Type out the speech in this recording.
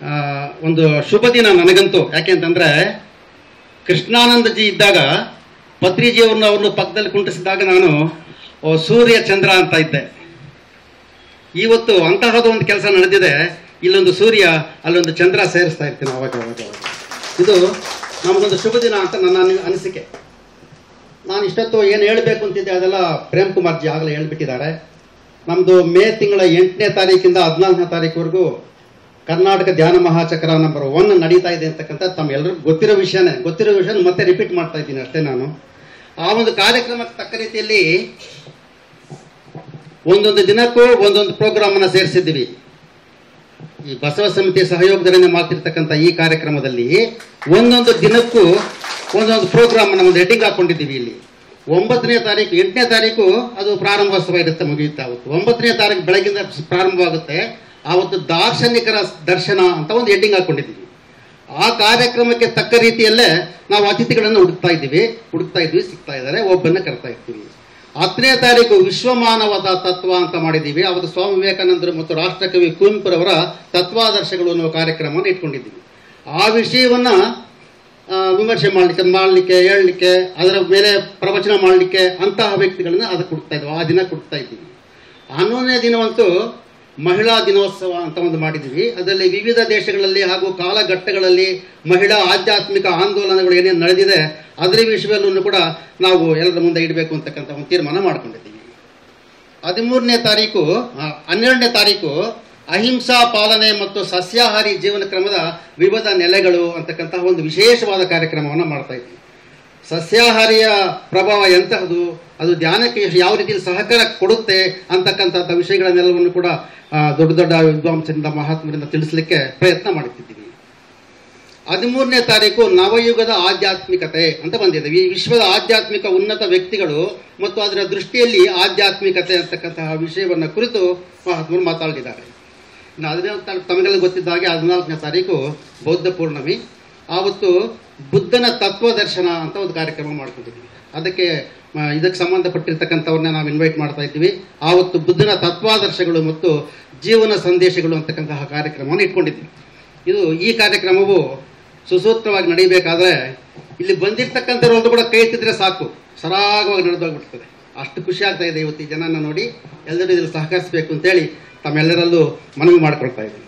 ಆ, ಒಂದು ಶುಭ ದಿನ ನನಗಂತೂ ಯಾಕೆಂತಂದ್ರೆ ಕೃಷ್ಣಾನಂದಜಿ ಇದ್ದಾಗ ಪತ್ರಿಜಿಯವ್ರನ್ನ ಅವ್ರನ್ನ ಪಕ್ಕದಲ್ಲಿ ಕುಂಟಿಸಿದಾಗ ನಾನು ಓ, ಸೂರ್ಯ ಚಂದ್ರ ಅಂತ ಇದ್ದೆ ಇವತ್ತು ಅಂತಹದ್ದು ಒಂದು ಕೆಲಸ ನಡೆದಿದೆ ಇಲ್ಲೊಂದು ಸೂರ್ಯ ಅಲ್ಲೊಂದು ಚಂದ್ರ ಸೇರಿಸ್ತಾ ಇರ್ತೀನಿ ಅವಾಗ ಅವಾಗ ಅವಾಗ ಇದು ನಮಗೊಂದು ಶುಭ ದಿನ ಅಂತ ನನ್ನ ಅನಿ- ಅನಿಸಿಕೆ ನಾನು ಇಷ್ಟೊತ್ತು ಏನು ಹೇಳಬೇಕು ಅಂತಿದ್ದೆ ಅದೆಲ್ಲ ಪ್ರೇಮ್ ಕುಮಾರ್ ಜಿ ಆಗಲೇ ಹೇಳ್ಬಿಟ್ಟಿದ್ದಾರೆ ನಮ್ಮದು ಮೇ ತಿಂಗಳ ಎಂಟನೇ ತಾರೀಕಿಂದ ಹದಿನಾಲ್ಕನೇ ತಾರೀಕುವರೆಗೂ ಕರ್ನಾಟಕ ಧ್ಯಾನ ಮಹಾಚಕ್ರ ನಂಬರ್ ಒನ್ ನಡೀತಾ ಇದೆ ಅಂತಕ್ಕಂಥ ತಮ್ಮೆಲ್ಲರಿಗೂ ಗೊತ್ತಿರೋ ವಿಷಯನೇ ಗೊತ್ತಿರೋ ವಿಷಯ ಮತ್ತೆ ರಿಪೀಟ್ ಮಾಡ್ತಾ ಇದ್ದೀನಿ ಅಷ್ಟೇ ನಾನು ಆ ಒಂದು ಕಾರ್ಯಕ್ರಮಕ್ಕೆ ತಕ್ಕ ರೀತಿಯಲ್ಲಿ ಒಂದೊಂದು ದಿನಕ್ಕೂ ಒಂದೊಂದು ಪ್ರೋಗ್ರಾಮ್ ಅನ್ನ ಸೇರಿಸಿದ್ದೀವಿ ಈ ಬಸವ ಸಮಿತಿ ಸಹಯೋಗದಲ್ಲಿ ಮಾಡ್ತಿರ್ತಕ್ಕಂಥ ಈ ಕಾರ್ಯಕ್ರಮದಲ್ಲಿ ಒಂದೊಂದು ದಿನಕ್ಕೂ ಒಂದೊಂದು ಪ್ರೋಗ್ರಾಮ್ ಅನ್ನ ಒಂದು ಹೆಡ್ಡಿಂಗ್ ಹಾಕೊಂಡಿದ್ದೀವಿ ಇಲ್ಲಿ ಒಂಬತ್ತನೇ ತಾರೀಕು ಎಂಟನೇ ತಾರೀಕು ಅದು ಪ್ರಾರಂಭೋತ್ಸವ ಇರುತ್ತೆ ಮುಗಿಯುತ್ತೆ ಅವತ್ತು ಒಂಬತ್ತನೇ ತಾರೀಕು ಬೆಳಗಿಂದ ಪ್ರಾರಂಭವಾಗುತ್ತೆ ಆವತ್ತು ದಾರ್ಶನಿಕರ ದರ್ಶನ ಅಂತ ಒಂದು ಹೆಡ್ಡಿಂಗ್ ಹಾಕೊಂಡಿದ್ದೀವಿ ಆ ಕಾರ್ಯಕ್ರಮಕ್ಕೆ ತಕ್ಕ ರೀತಿಯಲ್ಲೇ ನಾವು ಅತಿಥಿಗಳನ್ನು ಹುಡುಕ್ತಾ ಇದ್ದೀವಿ ಹುಡುಕ್ತಾ ಇದ್ವಿ ಸಿಗ್ತಾ ಇದ್ದಾರೆ ಒಬ್ಬನ್ನ ಕರ್ತಾ ಇರ್ತೀವಿ ಹತ್ತನೇ ತಾರೀಕು ವಿಶ್ವ ಮಾನವದ ತತ್ವ ಅಂತ ಮಾಡಿದ್ದೀವಿ ಅವತ್ತು ಸ್ವಾಮಿ ವಿವೇಕಾನಂದರು ಮತ್ತು ರಾಷ್ಟ್ರಕವಿ ಕುವೆಂಪುರವರ ತತ್ವಾದರ್ಶಗಳು ಅನ್ನುವ ಕಾರ್ಯಕ್ರಮವನ್ನು ಇಟ್ಕೊಂಡಿದ್ದೀವಿ ಆ ವಿಷಯವನ್ನ ಆ, ವಿಮರ್ಶೆ ಮಾಡಲಿಕ್ಕೆ ಮಾಡಲಿಕ್ಕೆ ಹೇಳಲಿಕ್ಕೆ ಅದರ ಮೇಲೆ ಪ್ರವಚನ ಮಾಡಲಿಕ್ಕೆ ಅಂತಹ ವ್ಯಕ್ತಿಗಳನ್ನ ಅದಕ್ಕೆ ಕೊಡ್ತಾ ಇದ್ವಿ ಆ ದಿನ ಕೊಡ್ತಾ ಇದ್ದೀವಿ ಹನ್ನೊಂದನೇ ದಿನವಂತೂ ಮಹಿಳಾ ದಿನೋತ್ಸವ ಅಂತ ಒಂದು ಮಾಡಿದ್ದೀವಿ ಅದರಲ್ಲಿ ವಿವಿಧ ದೇಶಗಳಲ್ಲಿ ಹಾಗೂ ಕಾಲಘಟ್ಟಗಳಲ್ಲಿ ಮಹಿಳಾ ಆಧ್ಯಾತ್ಮಿಕ ಆಂದೋಲನಗಳು ಏನೇನು ನಡೆದಿದೆ ಅದರ ವಿಷಯದಲ್ಲೂ ಕೂಡ ನಾವು ಎಲ್ಲರ ಮುಂದೆ ಇಡಬೇಕು ಅಂತಕ್ಕಂಥ ಒಂದು ತೀರ್ಮಾನ ಮಾಡ್ಕೊಂಡಿದ್ದೀವಿ ಹದಿಮೂರನೇ ತಾರೀಕು ಆ, ಹನ್ನೆರಡನೇ ತಾರೀಕು ಅಹಿಂಸಾ ಪಾಲನೆ ಮತ್ತು ಸಸ್ಯಾಹಾರಿ ಜೀವನ ಕ್ರಮದ ವಿವಿಧ ನೆಲೆಗಳು ಅಂತಕ್ಕಂತಹ ಒಂದು ವಿಶೇಷವಾದ ಕಾರ್ಯಕ್ರಮವನ್ನು ಮಾಡ್ತಾ ಇದ್ದೀವಿ ಸಸ್ಯಾಹಾರಿಯ ಪ್ರಭಾವ ಎಂತಹದು ಅದು ಧ್ಯಾನಕ್ಕೆ ಯಾವ ರೀತಿಯಲ್ಲಿ ಸಹಕಾರ ಕೊಡುತ್ತೆ ಅಂತಕ್ಕಂಥ ವಿಷಯಗಳನ್ನೆಲ್ಲವನ್ನು ಕೂಡ ಆ, ದೊಡ್ಡ ದೊಡ್ಡ ವಿದ್ವಾಂಸರಿಂದ ಮಹಾತ್ಮರಿಂದ ತಿಳಿಸಲಿಕ್ಕೆ ಪ್ರಯತ್ನ ಮಾಡುತ್ತಿದ್ದೀವಿ ಹದಿಮೂರನೇ ತಾರೀಕು ನವಯುಗದ ಆಧ್ಯಾತ್ಮಿಕತೆ ಅಂತ ಬಂದಿದೆ ಈ ವಿಶ್ವದ ಆಧ್ಯಾತ್ಮಿಕ ಉನ್ನತ ವ್ಯಕ್ತಿಗಳು ಮತ್ತು ಅದರ ದೃಷ್ಟಿಯಲ್ಲಿ ಆಧ್ಯಾತ್ಮಿಕತೆ ಅಂತಕ್ಕಂತಹ ವಿಷಯವನ್ನು ಕುರಿತು ಮಹಾತ್ಮರು ಮಾತಾಡಿದ್ದಾರೆ ಇನ್ನು ಹದಿನೇಳು ತಾರೀಕು ತಮಗೆಲ್ಲ ಗೊತ್ತಿದ್ದ ಹಾಗೆ ಹದಿನಾಲ್ಕನೇ ತಾರೀಕು ಬೌದ್ಧ ಪೂರ್ಣಮಿ ಆವತ್ತು ಬುದ್ಧನ ತತ್ವ ದರ್ಶನ ಅಂತ ಒಂದು ಕಾರ್ಯಕ್ರಮ ಮಾಡ್ಕೊಂಡಿದ್ವಿ ಅದಕ್ಕೆ ಆ, ಇದಕ್ಕೆ ಸಂಬಂಧಪಟ್ಟಿರ್ತಕ್ಕಂಥವ್ರನ್ನ ನಾವು ಇನ್ವೈಟ್ ಮಾಡ್ತಾ ಇದ್ದೀವಿ ಆವತ್ತು ಬುದ್ಧನ ತತ್ವಾದರ್ಶಗಳು ಮತ್ತು ಜೀವನ ಸಂದೇಶಗಳು ಅಂತಕ್ಕಂತಹ ಕಾರ್ಯಕ್ರಮವನ್ನು ಇಟ್ಕೊಂಡಿದ್ವಿ ಇದು ಈ ಕಾರ್ಯಕ್ರಮವು ಸುಸೂತ್ರವಾಗಿ ನಡೀಬೇಕಾದ್ರೆ ಇಲ್ಲಿ ಬಂದಿರ್ತಕ್ಕಂಥವ್ರದ್ದು ಕೂಡ ಕೈ ಎತ್ತಿದ್ರೆ ಸಾಕು ಸರಾಗವಾಗಿ ನಡೆದೋಗ್ಬಿಡ್ತದೆ ಅಷ್ಟು ಖುಷಿ ಆಗ್ತಾ ಇದೆ ಇವತ್ತು ಈ ಜನನ ನೋಡಿ ಎಲ್ಲರೂ ಇದ್ರಲ್ಲಿ ಸಹಕರಿಸಬೇಕು ಅಂತೇಳಿ ತಮ್ಮೆಲ್ಲರಲ್ಲೂ ಮನವಿ ಮಾಡ್ಕೊಳ್ತಾ ಇದ್ದೀನಿ